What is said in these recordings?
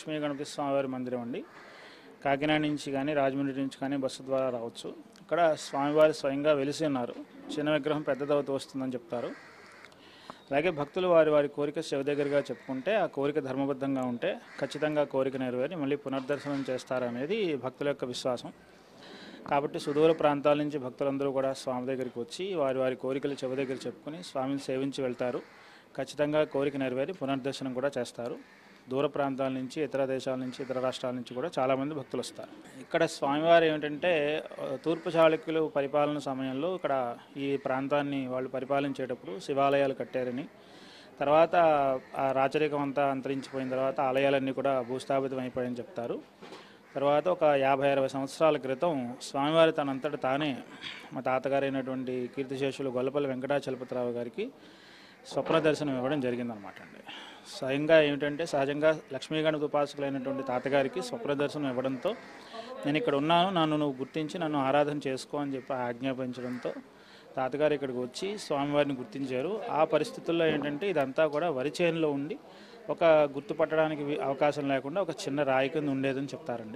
లక్ష్మీ గణపతి స్వామివారి మందిరం అండి కాకినాడ నుంచి కానీ రాజమండ్రి నుంచి కానీ బస్సు ద్వారా రావచ్చు ఇక్కడ స్వామివారి స్వయంగా వెలిసి ఉన్నారు చిన్న విగ్రహం పెద్దదవుతూ వస్తుందని చెప్తారు అలాగే భక్తులు వారి వారి కోరిక శివ దగ్గరగా చెప్పుకుంటే ఆ కోరిక ధర్మబద్ధంగా ఉంటే ఖచ్చితంగా కోరిక నెరవేరి మళ్ళీ పునర్దర్శనం చేస్తారనేది భక్తుల యొక్క విశ్వాసం కాబట్టి సుదూర ప్రాంతాల నుంచి భక్తులందరూ కూడా స్వామి దగ్గరికి వచ్చి వారి వారి కోరికలు చెవి దగ్గర చెప్పుకొని స్వామిని సేవించి వెళ్తారు ఖచ్చితంగా కోరిక నెరవేరి పునర్దర్శనం కూడా చేస్తారు దూర ప్రాంతాల నుంచి ఇతర దేశాల నుంచి ఇతర రాష్ట్రాల నుంచి కూడా చాలామంది భక్తులు వస్తారు ఇక్కడ స్వామివారు ఏమిటంటే ఆ, తూర్పు చాళుక్యులు పరిపాలన సమయంలో ఇక్కడ ఈ ప్రాంతాన్ని వాళ్ళు పరిపాలించేటప్పుడు శివాలయాలు కట్టారని తర్వాత ఆ రాచరికం అంతా అంతరించిపోయిన తర్వాత ఆలయాలన్నీ కూడా భూస్థాపితం అయిపోయాయని చెప్తారు తర్వాత ఒక యాభై అరవై సంవత్సరాల క్రితం స్వామివారి తనంతట తానే మా తాతగారైనటువంటి కీర్తిశేషులు గొల్లపల్లి వెంకటాచలపతిరావు గారికి స్వప్న దర్శనం ఇవ్వడం జరిగిందనమాట అండి స్వయంగా ఏమిటంటే సహజంగా లక్ష్మీ గణపతి ఉపాసకులైనటువంటి తాతగారికి స్వప్న దర్శనం ఇవ్వడంతో నేను ఇక్కడ ఉన్నాను నన్ను నువ్వు గుర్తించి నన్ను ఆరాధన చేసుకో అని చెప్పి ఆజ్ఞాపించడంతో తాతగారు ఇక్కడికి వచ్చి స్వామివారిని గుర్తించారు ఆ పరిస్థితుల్లో ఏంటంటే ఇదంతా కూడా వరి చేనులో ఉండి ఒక గుర్తుపట్టడానికి వి- అవకాశం లేకుండా ఒక చిన్న రాయి కింద ఉండేదని చెప్తారండి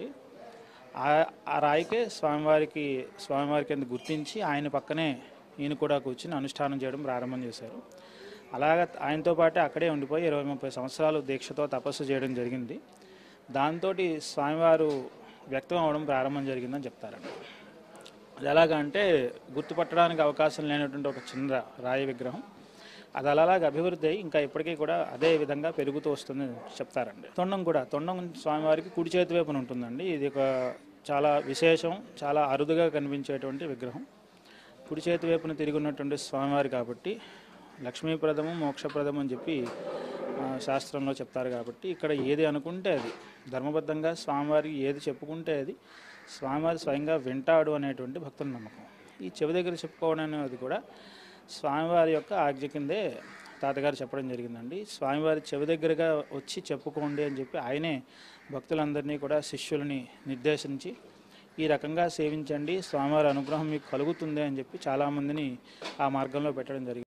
ఆ ఆ రాయికే స్వామివారికి స్వామివారి కింద గుర్తించి ఆయన పక్కనే ఈయన కూడా కూర్చుని అనుష్ఠానం చేయడం ప్రారంభం చేశారు అలాగ ఆయనతో పాటే అక్కడే ఉండిపోయి ఇరవై ముప్పై సంవత్సరాలు దీక్షతో తపస్సు చేయడం జరిగింది దాంతో స్వామివారు వ్యక్తం అవడం ప్రారంభం జరిగిందని చెప్తారండి అది ఎలాగ అంటే గుర్తుపట్టడానికి అవకాశం లేనటువంటి ఒక చిన్న రాయి విగ్రహం అది అలాగే అభివృద్ధి అయ్యి ఇంకా ఇప్పటికీ కూడా అదే విధంగా పెరుగుతూ వస్తుందని చెప్తారండి తొండం కూడా తొండం స్వామివారికి కుడి చేతి వైపున ఉంటుందండి ఇది ఒక చాలా విశేషం చాలా అరుదుగా కనిపించేటువంటి విగ్రహం కుడి చేతి వైపున తిరిగి ఉన్నటువంటి స్వామివారి కాబట్టి లక్ష్మీప్రదము మోక్షప్రదం అని చెప్పి ఆ, శాస్త్రంలో చెప్తారు కాబట్టి ఇక్కడ ఏది అనుకుంటే అది ధర్మబద్ధంగా స్వామివారికి ఏది చెప్పుకుంటే అది స్వామివారి స్వయంగా వింటాడు అనేటువంటి భక్తుల నమ్మకం ఈ చెవి దగ్గర చెప్పుకోవడం అనేది కూడా స్వామివారి యొక్క ఆజ్ఞ కిందే తాతగారు చెప్పడం జరిగిందండి స్వామివారి చెవి దగ్గరగా వచ్చి చెప్పుకోండి అని చెప్పి ఆయనే భక్తులందరినీ కూడా శిష్యులని నిర్దేశించి ఈ రకంగా సేవించండి స్వామివారి అనుగ్రహం మీకు కలుగుతుంది అని చెప్పి చాలామందిని ఆ మార్గంలో పెట్టడం జరిగింది